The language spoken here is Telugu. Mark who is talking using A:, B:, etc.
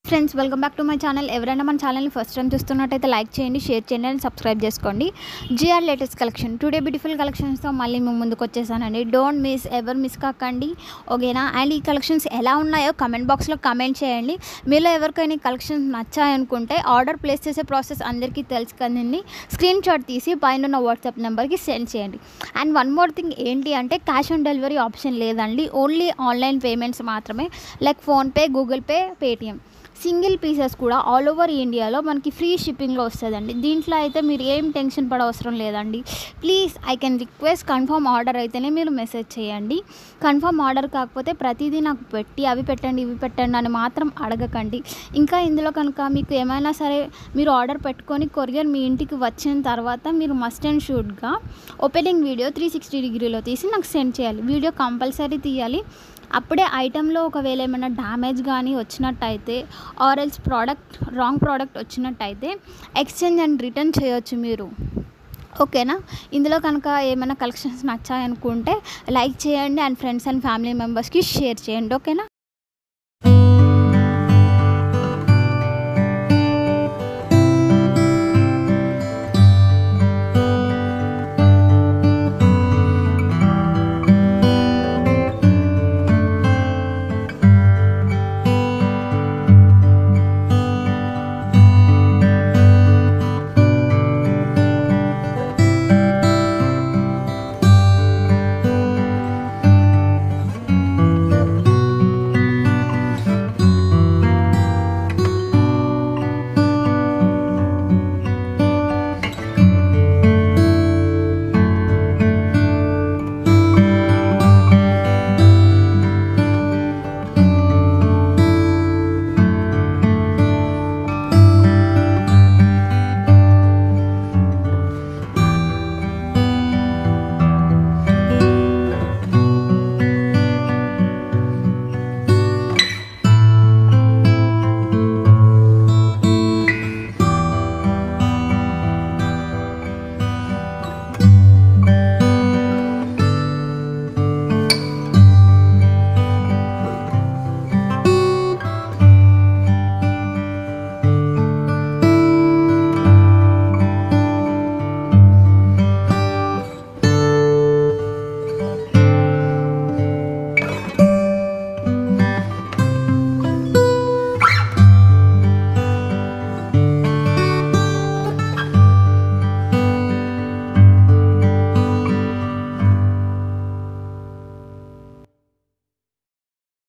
A: friends welcome back to my channel ఎవరైనా మన ఛానల్ని ఫస్ట్ టైం చూస్తున్నట్టయితే లైక్ చేయండి షేర్ చేయండి అండ్ సబ్స్క్రైబ్ చేసుకోండి G R latest collection today beautiful కలెక్షన్స్తో మళ్ళీ మేము ముందుకు వచ్చేసానండి డోంట్ మిస్ ఎవరు మిస్ కాకండి ఓకేనా అండ్ ఈ కలెక్షన్స్ ఎలా ఉన్నాయో కమెంట్ బాక్స్లో కమెంట్ చేయండి మీలో ఎవరికైనా ఈ కలెక్షన్స్ నచ్చాయనుకుంటే ఆర్డర్ ప్లేస్ చేసే ప్రాసెస్ అందరికీ తెలుసు కదండి స్క్రీన్ షాట్ తీసి పైన ఉన్న వాట్సాప్ నెంబర్కి సెండ్ చేయండి అండ్ వన్ మోర్ థింగ్ ఏంటి అంటే క్యాష్ ఆన్ డెలివరీ ఆప్షన్ లేదండి ఓన్లీ ఆన్లైన్ పేమెంట్స్ మాత్రమే like PhonePe Google Pay Paytm single pieces కూడా ఆల్ ఓవర్ ఇండియాలో మనకి ఫ్రీ షిప్పింగ్లో వస్తుందండి దీంట్లో అయితే మీరు ఏం టెన్షన్ పడవసరం లేదండి please I can request confirm order అయితేనే మీరు మెసేజ్ చేయండి కన్ఫర్మ్ ఆర్డర్ కాకపోతే ప్రతిదీ నాకు పెట్టి అవి పెట్టండి ఇవి పెట్టండి అని మాత్రం అడగకండి ఇంకా ఇందులో కనుక మీకు ఏమైనా సరే మీరు ఆర్డర్ పెట్టుకొని కొరియర్ మీ ఇంటికి వచ్చిన తర్వాత మీరు మస్ట్ అండ్ షూట్గా ఓపెనింగ్ వీడియో త్రీ సిక్స్టీ డిగ్రీలో తీసి నాకు సెండ్ చేయాలి వీడియో కంపల్సరీ తీయాలి అప్పుడే ఐటెంలో ఒకవేళ ఏమైనా డ్యామేజ్ కానీ వచ్చినట్టయితే ఆరెల్స్ ప్రోడక్ట్ రాంగ్ ప్రోడక్ట్ వచ్చినట్టయితే ఎక్స్చేంజ్ అండ్ రిటర్న్ చేయొచ్చు మీరు ఓకేనా ఇందులో కనుక ఏమైనా కలెక్షన్స్ నచ్చాయనుకుంటే లైక్ చేయండి అండ్ ఫ్రెండ్స్ అండ్ ఫ్యామిలీ మెంబర్స్కి షేర్ చేయండి ఓకేనా